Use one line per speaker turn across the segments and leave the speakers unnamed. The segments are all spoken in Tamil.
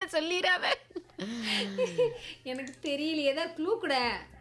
சொல்லிடாத
எனக்கு தெரியலையே ஏதாவது க்ளூ கூட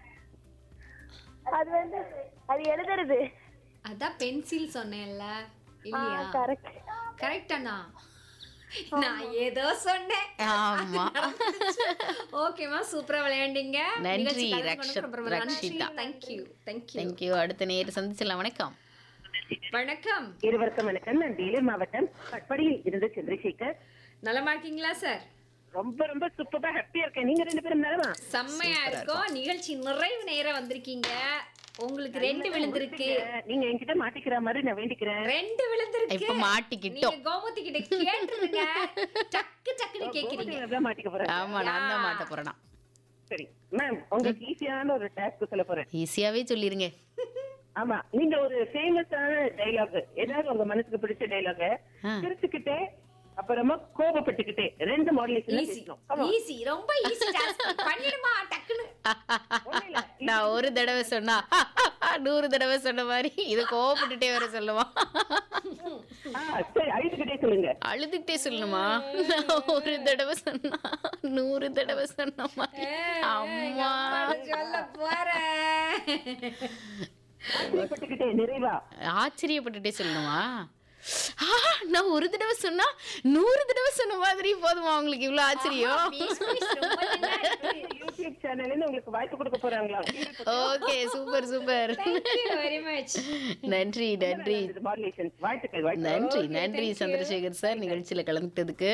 அது வந்து அது எழுதுறது
அதான் பென்சில் சொன்னேன்ல இல்லையா
கரெக்ட்
கரெக்டாண்ணா நான் ஏதோ சொன்னேன்
ஆமா
ஓகேமா சூப்பரா விளையாண்டீங்க
நன்றி, ரக்ஷத்-
நன்றி
ரக்ஷிதா.
தேங்க்யூ தேங்க்யூ
தேங்க்யூ அடுத்த நேரம் சந்திச்சிடலாம் வணக்கம்
வணக்கம்
இருவருக்கும் வணக்கம் நான் வேலூர் மாவட்டம் பட்படியில் இருந்து சந்திரசேகர்
நலமா இருக்கீங்களா சார்
ரொம்ப ரொம்ப சூப்பரா ஹாப்பியா இருக்கேன் நீங்க ரெண்டு பேரும் நலமா
செம்மையா இருக்கும் நிகழ்ச்சி நிறைவு நேரம் வந்திருக்கீங்க உங்களுக்கு ரெண்டு விழுந்திருக்கு
நீங்க என்கிட்ட மாட்டிக்கிற மாதிரி நான் வேண்டிக்கிறேன்
ரெண்டு விழுந்திருக்கு
இப்ப மாட்டிக்கிட்டோம்
நீங்க கோமதி கிட்ட கேட்டுருங்க டக்கு டக்குன்னு கேக்குறீங்க
கோபத்துல மாட்டிக்க போறேன்
ஆமா நான் தான் மாட்ட போறேனா
சரி மேம் உங்களுக்கு ஈஸியான ஒரு டாஸ்க் சொல்ல போறேன்
ஈஸியாவே சொல்லிருங்க
ஆமா நீங்க ஒரு ஃபேமஸான டைலாக் ஏதாவது உங்க மனசுக்கு பிடிச்ச டைலாக
ஆ.
சிரிச்சுக்கிட்டே அப்புறமா கோபப்பட்டுக்கிட்டே ரெண்டு மாடலேஷன்
ஈஸி ஈஸி ரொம்ப ஈஸி டாஸ்க் பண்ணிடுமா டக்குன்னு
நான் ஒரு தடவை சொன்னா நூறு தடவை சொன்ன மாதிரி இதை கோவப்பட்டுட்டே வர சொல்லுவான்
சரி அழுதுகிட்டே சொல்லுங்க
அழுதுகிட்டே சொல்லணுமா நான் ஒரு தடவை சொன்னா நூறு தடவை சொன்ன மாதிரி அம்மா
சொல்ல போறேன்
ஆச்சரியப்பட்டுக்கிட்டே நிறைவா
ஆச்சரியப்பட்டுட்டே சொல்லணுமா ஆ, நான் ஒரு தடவை சொன்னா நூறு தடவை சொன்ன மாதிரி போதுமா உங்களுக்கு இவ்வளவு ஆச்சரியம்
Please, please, ரொம்ப நல்லா இருக்கு.
யூடியூப் சேனல்ல உங்களுக்கு வாய்ப்பு கொடுக்க போறாங்களா
okay super super
Thank you very much.
நன்றி நன்றி
மாடுலேஷன் வாழ்த்துக்கள் வாழ்த்துக்கள்
நன்றி நன்றி சந்திரசேகர் சார் நிகழ்ச்சியில கலந்துக்கிட்டதுக்கு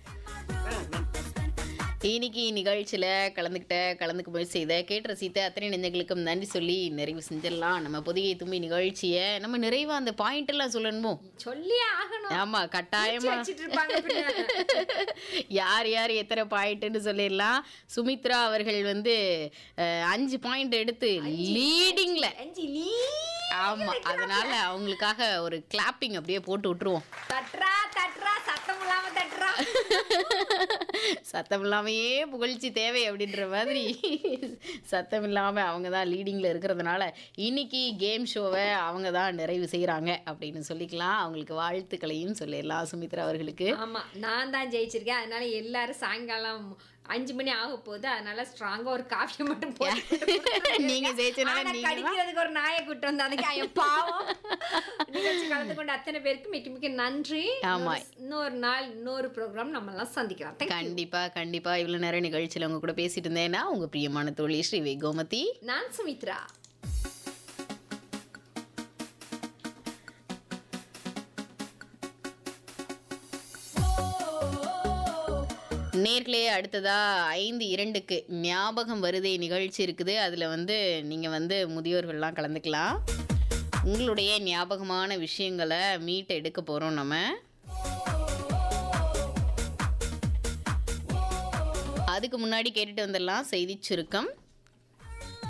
இன்னைக்கு நிகழ்ச்சியில கலந்துக்கிட்ட கலந்துக்க முயற்சி செய்த கேட்டு ரசித்த அத்தனை நெஞ்சங்களுக்கும் நன்றி சொல்லி நிறைவு செஞ்சிடலாம் நம்ம புதிய தும்பி நிகழ்ச்சியை நம்ம நிறைவா அந்த பாயிண்ட் எல்லாம் சொல்லணுமோ
சொல்லியே ஆகணும்
ஆமா கட்டாயமா
வச்சிட்டு இருப்பாங்க பின்னால.
யார் யார் எத்தனை பாயிண்ட்னு சொல்லிடலாம் சுமித்ரா அவர்கள் வந்து அஹ், அஞ்சு பாயிண்ட் எடுத்து லீடிங்ல
அஞ்சு லீ
ஆமா அதனால அவங்களுக்காக ஒரு கிளாப்பிங் அப்படியே போட்டு விட்டுருவோம்
தட்டுறா தட்டுறா சத்தம் இல்லாம தட்டுறா
சத்தம் இல்லாமையே புகழ்ச்சி தேவை அப்படின்ற மாதிரி சத்தம் இல்லாம அவங்க தான் லீடிங்ல இருக்கிறதுனால இன்னைக்கு கேம் ஷோவை அவங்க தான் நிறைவு செய்றாங்க அப்படின்னு சொல்லிக்கலாம் அவங்களுக்கு வாழ்த்துக்களையும் சொல்லிடலாம் சுமித்ரா அவர்களுக்கு
ஆமா நான் தான் ஜெயிச்சிருக்கேன் அதனால எல்லாரும் சாயங்காலம் அஞ்சு மணி ஆக போகுது அதனால ஸ்ட்ராங்கா ஒரு காஃபியை மட்டும் போட்டு
நீங்க ஜெயிச்சனால
ஆனா
நீங்க தான்
கடிக்கிறதுக்கு ஒரு நாயை கூட்டு வந்து அதுக்கு என் பாவம் நிகழ்ச்சி கலந்து கொண்ட அத்தனை பேருக்கு மிக்க மிக்க நன்றி
ஆமா.
இன்னொரு- இன்னொரு நாள் இன்னொரு ப்ரோக்ராம் நம்ம எல்லாம் சந்திக்கலாம் Thank you.
கண்டிப்பா கண்டிப்பா இவ்வளவு நேரம் நிகழ்ச்சியில உங்க கூட பேசிட்டு இருந்தேன்னா உங்க பிரியமான தோழி ஸ்ரீ கோமதி
நான் சுமித்ரா
நேர்களே அடுத்ததா ஐந்து இரண்டுக்கு ஞாபகம் வருதே நிகழ்ச்சி இருக்குது அதில் வந்து நீங்கள் வந்து முதியோர்கள்லாம் கலந்துக்கலாம் உங்களுடைய ஞாபகமான விஷயங்களை மீட் எடுக்க போகிறோம் நம்ம அதுக்கு முன்னாடி கேட்டுட்டு வந்துடலாம் செய்தி சுருக்கம்